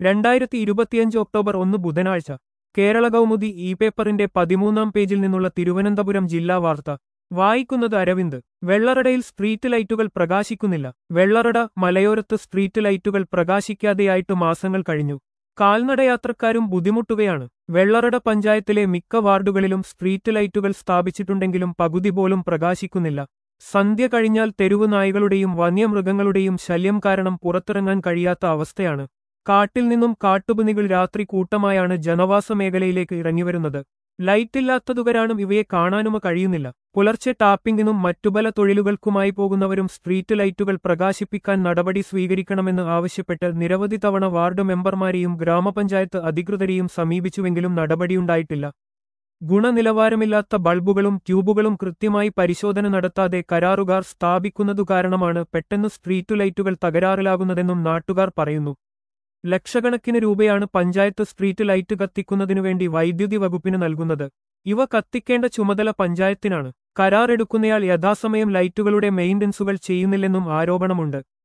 രണ്ടായിരത്തി ഇരുപത്തിയഞ്ച് ഒക്ടോബർ ഒന്ന് ബുധനാഴ്ച കേരള കൗമുദി ഇ പേപ്പറിന്റെ പതിമൂന്നാം പേജിൽ നിന്നുള്ള തിരുവനന്തപുരം ജില്ലാ വാർത്ത വായിക്കുന്നത് അരവിന്ദ് വെള്ളറടയിൽ സ്ട്രീറ്റ് ലൈറ്റുകൾ പ്രകാശിക്കുന്നില്ല വെള്ളറട മലയോരത്ത് സ്ട്രീറ്റ് ലൈറ്റുകൾ പ്രകാശിക്കാതെയായിട്ട് മാസങ്ങൾ കഴിഞ്ഞു കാൽനടയാത്രക്കാരും ബുദ്ധിമുട്ടുകയാണ് വെള്ളറട പഞ്ചായത്തിലെ മിക്ക വാർഡുകളിലും സ്ട്രീറ്റ് ലൈറ്റുകൾ സ്ഥാപിച്ചിട്ടുണ്ടെങ്കിലും പകുതി പോലും പ്രകാശിക്കുന്നില്ല സന്ധ്യ കഴിഞ്ഞാൽ തെരുവു നായ്കളുടെയും വന്യമൃഗങ്ങളുടെയും ശല്യം കാരണം പുറത്തിറങ്ങാൻ കഴിയാത്ത അവസ്ഥയാണ് കാട്ടിൽ നിന്നും കാട്ടുപന്നികൾ രാത്രി കൂട്ടമായാണ് ജനവാസ മേഖലയിലേക്ക് ഇറങ്ങിവരുന്നത് ലൈറ്റില്ലാത്തതു കാരണം ഇവയെ കാണാനുമ കഴിയുന്നില്ല പുലർച്ചെ ടാപ്പിംഗിനും മറ്റു പല തൊഴിലുകൾക്കുമായി പോകുന്നവരും സ്ട്രീറ്റ് ലൈറ്റുകൾ പ്രകാശിപ്പിക്കാൻ നടപടി സ്വീകരിക്കണമെന്ന് ആവശ്യപ്പെട്ട് നിരവധി തവണ വാർഡ് മെമ്പർമാരെയും ഗ്രാമപഞ്ചായത്ത് അധികൃതരെയും സമീപിച്ചുവെങ്കിലും നടപടിയുണ്ടായിട്ടില്ല ഗുണനിലവാരമില്ലാത്ത ബൾബുകളും ട്യൂബുകളും കൃത്യമായി പരിശോധന നടത്താതെ കരാറുകാർ സ്ഥാപിക്കുന്നതു കാരണമാണ് പെട്ടെന്ന് സ്ട്രീറ്റ് ലൈറ്റുകൾ തകരാറിലാകുന്നതെന്നും നാട്ടുകാർ പറയുന്നു ലക്ഷക്കണക്കിന് രൂപയാണ് പഞ്ചായത്ത് സ്ട്രീറ്റ് ലൈറ്റ് കത്തിക്കുന്നതിനുവേണ്ടി വൈദ്യുതി വകുപ്പിന് നൽകുന്നത് ഇവ കത്തിക്കേണ്ട ചുമതല പഞ്ചായത്തിനാണ് കരാർ എടുക്കുന്നയാൾ യഥാസമയം ലൈറ്റുകളുടെ മെയിന്റനൻസുകൾ ചെയ്യുന്നില്ലെന്നും ആരോപണമുണ്ട്